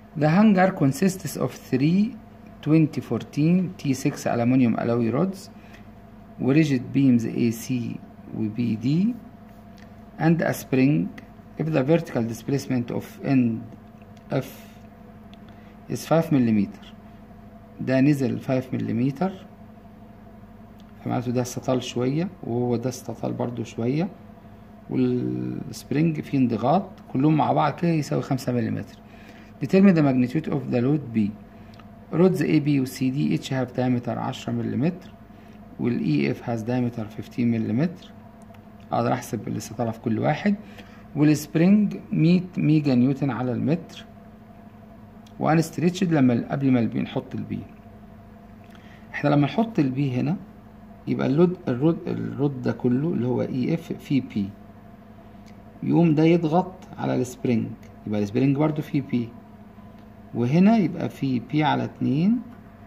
The hangar consists of three 2014 T6 aluminum alloy rods وريجيد beams AC و BD and a spring if the vertical displacement of end F is 5 ملم ده نزل 5 ملم فمعناته ده استطال شوية وهو ده استطال برضو شوية والسبرينج فيه انضغاط كلهم مع بعض كده يساوي خمسة ملم determine the magnitude of the load B rods A, B و C, D each have diameter 10 ملم وال EF has diameter 15 ملم اقدر احسب الاستطالة في كل واحد والسبرينج 100 ميجا نيوتن على المتر وان ستريتشد لما قبل ما البي نحط البي احنا لما نحط البي هنا يبقى اللود الرود الرود ده كله اللي هو اي اف في بي يقوم ده يضغط على السبرينج يبقى السبرينج برضو في بي وهنا يبقى في بي على اتنين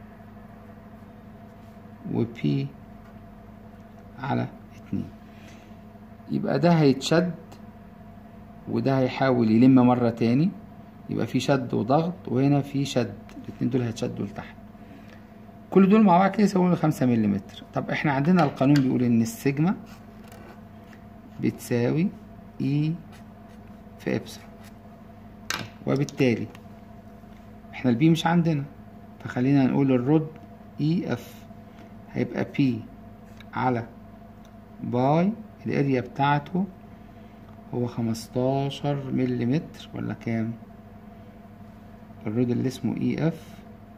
وبي على اتنين يبقى ده هيتشد وده هيحاول يلم مرة تاني يبقى في شد وضغط وهنا في شد الاتنين دول هيتشدوا لتحت كل دول مع بعض كده يساووا خمسة مليمتر طب احنا عندنا القانون بيقول ان السيجما بتساوي اي في ابسلون وبالتالي احنا البي مش عندنا فخلينا نقول الرود اي اف هيبقى بي على باي الاريا بتاعته هو خمستاشر مليمتر ولا كام الرود اللي اسمه اي اف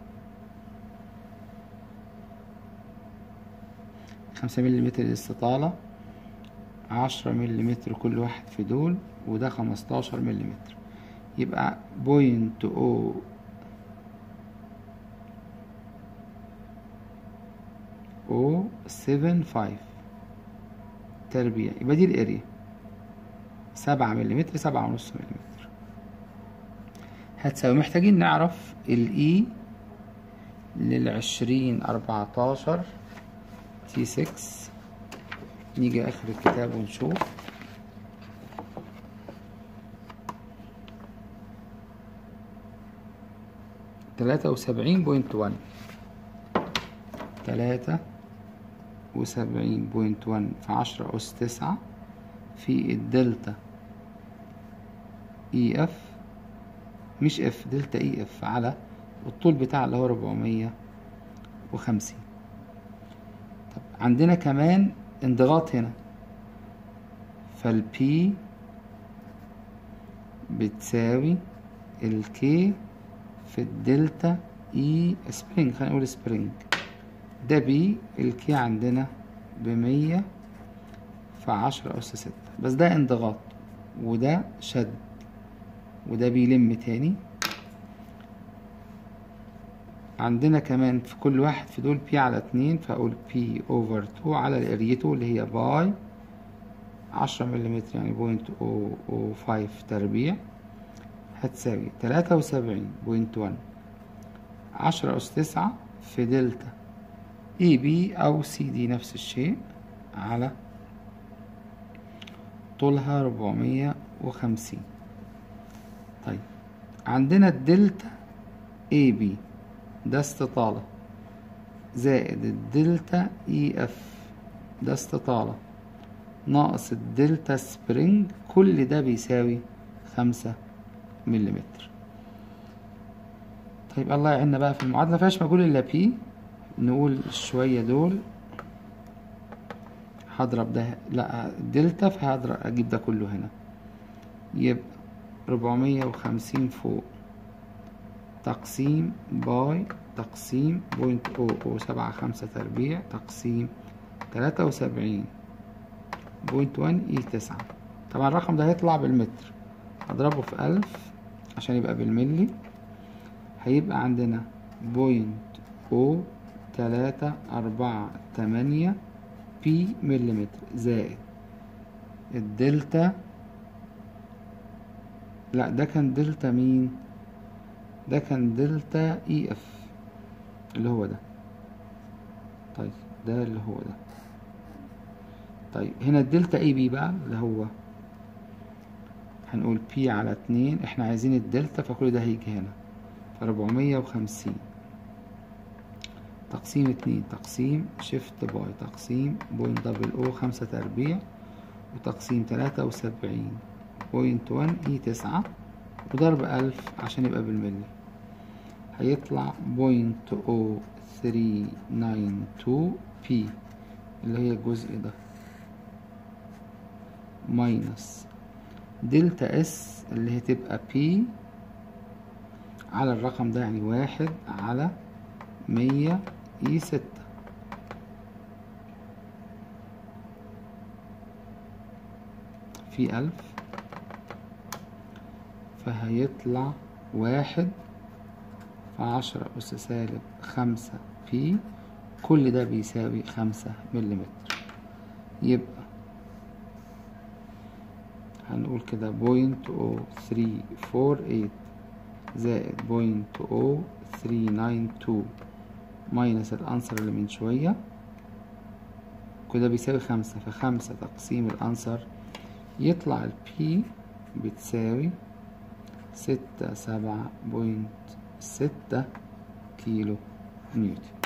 خمسة مليمتر الاستطالة عشرة مليمتر كل واحد في دول وده خمستاشر مليمتر يبقى بوينت او او سفن فايف تربيع يبقى دي الاريا سبعة مليمتر سبعة ونص مليمتر هتساوي محتاجين نعرف الاي للعشرين اربعتاشر تي 6 نيجي اخر الكتاب ونشوف تلاتة وسبعين بوينت وان تلاتة وسبعين بوينت وان في عشرة أس تسعة في الدلتا اي اف مش اف دلتا اي اف على الطول بتاع اللي هو ربعمية وخمسين طب عندنا كمان انضغاط هنا فالبي بتساوي الكي في الدلتا اي سبرينج خلينا نقول سبرينج ده بي الكي عندنا بمية في عشرة أس ستة بس ده انضغاط وده شد وده بيلم تاني عندنا كمان في كل واحد في دول بي على اتنين فأقول بي اوفر تو على الاريتو اللي هي باي عشرة مليمتر يعني بوينت او او فايف تربيع هتساوي تلاتة وسبعين بوينت وان عشرة أس تسعة في دلتا اي بي أو سي دي نفس الشيء على طولها ربعمية وخمسين طيب عندنا الدلتا اي بي ده استطالة زائد الدلتا اي اف ده استطالة ناقص الدلتا سبرينج كل ده بيساوي خمسة مليمتر طيب الله يعيننا بقى في المعادلة مفيهاش مجهول الا بي نقول شوية دول هضرب ده لا دلتا فهضرب اجيب ده كله هنا يبقى ربعمية وخمسين فوق تقسيم باي تقسيم بوينت او او سبعة خمسة تربيع تقسيم تلاتة وسبعين بوينت وان اي تسعة طبعا الرقم ده هيطلع بالمتر اضربه في الف عشان يبقى بالملي هيبقى عندنا بوينت او تلاتة أربعة تمانية بي مليمتر زائد الدلتا لا ده كان دلتا مين ده كان دلتا اي اف اللي هو ده طيب ده اللي هو ده طيب هنا الدلتا اي بي بقى اللي هو هنقول بي على اتنين احنا عايزين الدلتا فكل ده هيجي هنا فأربعمية وخمسين تقسيم اتنين تقسيم شيفت باي تقسيم بوينت دبل او خمسة تربيع وتقسيم تلاتة وسبعين بوينت وان اي تسعة وضرب ألف عشان يبقى بالملي هيطلع بوينت او ثري ناين تو بي اللي هي الجزء ده ماينس دلتا اس اللي هتبقى بي على الرقم ده يعني واحد على مية اي ستة في ألف فهيطلع واحد في عشرة أس سالب خمسة بي كل ده بيساوي خمسة مليمتر يبقى هنقول كده بوينت او ثري فور ايت زائد بوينت او ثري ناين تو ماينس الأنسر اللي من شوية كده بيساوي خمسة فخمسة تقسيم الأنسر يطلع البي بتساوي ستة سبعة بوينت ستة كيلو نيوتن